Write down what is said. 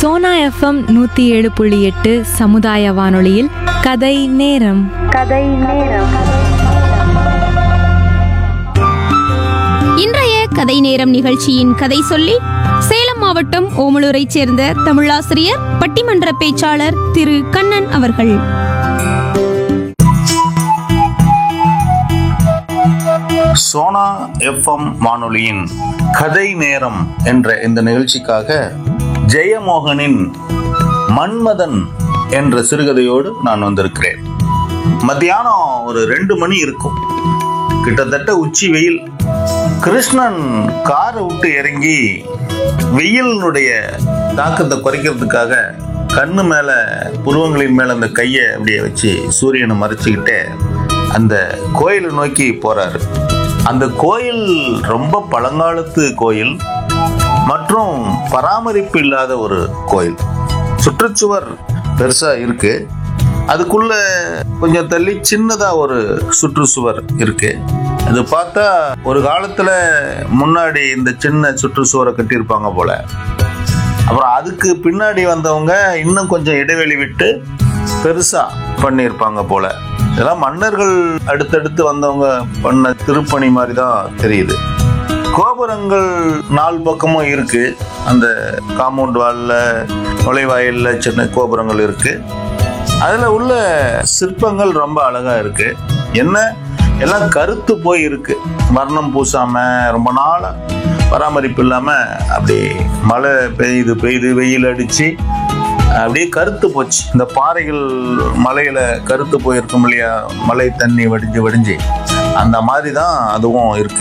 Sona FM நூத்தி ஏழு புள்ளி எட்டு சமுதாய வானொலியில் கதை நேரம் இன்றைய கதை நேரம் நிகழ்ச்சியின் கதை சொல்லி சேலம் மாவட்டம் ஓமலூரைச் சேர்ந்த தமிழாசிரியர் பட்டிமன்ற பேச்சாளர் திரு கண்ணன் அவர்கள் சோனா எஃப்எம் வானொலியின் கதை நேரம் என்ற இந்த நிகழ்ச்சிக்காக ஜெயமோகனின் மன்மதன் என்ற சிறுகதையோடு நான் வந்திருக்கிறேன் மத்தியானம் ஒரு ரெண்டு மணி இருக்கும் கிட்டத்தட்ட உச்சி வெயில் கிருஷ்ணன் காரை விட்டு இறங்கி வெயிலினுடைய தாக்கத்தை குறைக்கிறதுக்காக கண்ணு மேல புருவங்களின் மேல அந்த கையை அப்படியே வச்சு சூரியனை மறைச்சிக்கிட்டே அந்த கோயிலை நோக்கி போறாரு அந்த கோயில் ரொம்ப பழங்காலத்து கோயில் மற்றும் பராமரிப்பு இல்லாத ஒரு கோயில் சுற்றுச்சுவர் பெருசா இருக்கு அதுக்குள்ள கொஞ்சம் தள்ளி சின்னதா ஒரு சுற்றுச்சுவர் இருக்கு அது பார்த்தா ஒரு காலத்துல முன்னாடி இந்த சின்ன சுற்றுச்சுவரை கட்டியிருப்பாங்க போல அப்புறம் அதுக்கு பின்னாடி வந்தவங்க இன்னும் கொஞ்சம் இடைவெளி விட்டு பெருசா பண்ணியிருப்பாங்க போல இதெல்லாம் மன்னர்கள் அடுத்தடுத்து வந்தவங்க பண்ண திருப்பணி மாதிரி தான் தெரியுது கோபுரங்கள் நாலு பக்கமும் இருக்கு அந்த காம்பவுண்ட் வால்ல நுழைவாயில்ல சின்ன கோபுரங்கள் இருக்கு அதுல உள்ள சிற்பங்கள் ரொம்ப அழகா இருக்கு என்ன எல்லாம் கருத்து போய் இருக்கு வர்ணம் பூசாம ரொம்ப நாளா பராமரிப்பு இல்லாம அப்படி மழை பெய்யுது பெய்யுது வெயில் அடிச்சு அப்படியே கருத்து போச்சு இந்த பாறைகள் மலையில கருத்து போயிருக்கும் இல்லையா மழை தண்ணி வடிஞ்சு வடிஞ்சு அந்த மாதிரி தான் அதுவும் இருக்கு